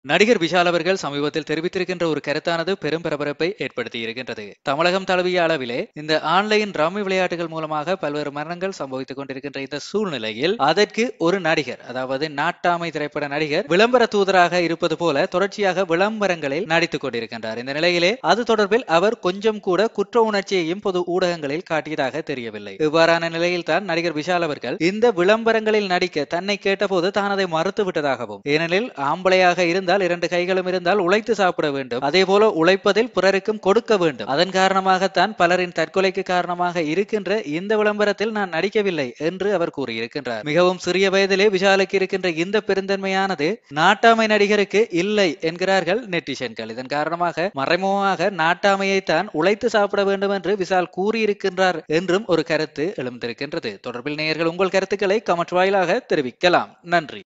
நடிகர் விஷால் அவர்கள் சமீபத்தில் தெரிவித்திருக்கின்ற ஒரு கருத்தானது பெரும் பரபரப்பை ஏற்படுத்தி இருக்கின்றது தமிழகம் தழுவிய அளவிலே இந்த ஆன்லைன் ரம்மி விளையாட்டுகள் மூலமாக பல்வேறு மரணங்கள் சம்பவித்துக் கொண்டிருக்கின்ற இந்த சூழ்நிலையில் அதற்கு ஒரு நடிகர் அதாவது நாட்டாமை திரைப்பட நடிகர் விளம்பர தூதராக இருப்பது போல தொடர்ச்சியாக விளம்பரங்களில் நடித்துக் கொண்டிருக்கின்றார் இந்த நிலையிலே அது தொடர்பில் அவர் கொஞ்சம் கூட குற்ற உணர்ச்சியையும் பொது ஊடகங்களில் காட்டியதாக தெரியவில்லை இவ்வாறான நிலையில் தான் நடிகர் விஷால் அவர்கள் இந்த விளம்பரங்களில் நடிக்க தன்னை கேட்டபோது தான் அதை மறுத்து விட்டதாகவும் ஏனெனில் ஆம்பளையாக இருந்தால் இரண்டு கைகளும் இருந்தால் உழைத்து சாப்பிட வேண்டும் அதே போல உழைப்பதில் பிறருக்கும் கொடுக்க வேண்டும் அதன் காரணமாகத்தான் பலரின் தற்கொலைக்கு காரணமாக இருக்கின்ற இந்த விளம்பரத்தில் நான் நடிக்கவில்லை என்று அவர் கூறியிருக்கின்றார் மிகவும் சிறிய வயதிலே விஷாலுக்கு இருக்கின்ற இந்த பெருந்தன்மையானது நாட்டாமை நடிகருக்கு இல்லை என்கிறார்கள் நெட்டிசன்கள் இதன் காரணமாக மறைமுகமாக நாட்டாமையை தான் உழைத்து சாப்பிட வேண்டும் என்று விஷால் கூறியிருக்கின்றார் என்றும் ஒரு கருத்து எழுந்திருக்கின்றது தொடர்பில் நேயர்கள் உங்கள் கருத்துக்களை கமெண்ட் வாயிலாக தெரிவிக்கலாம் நன்றி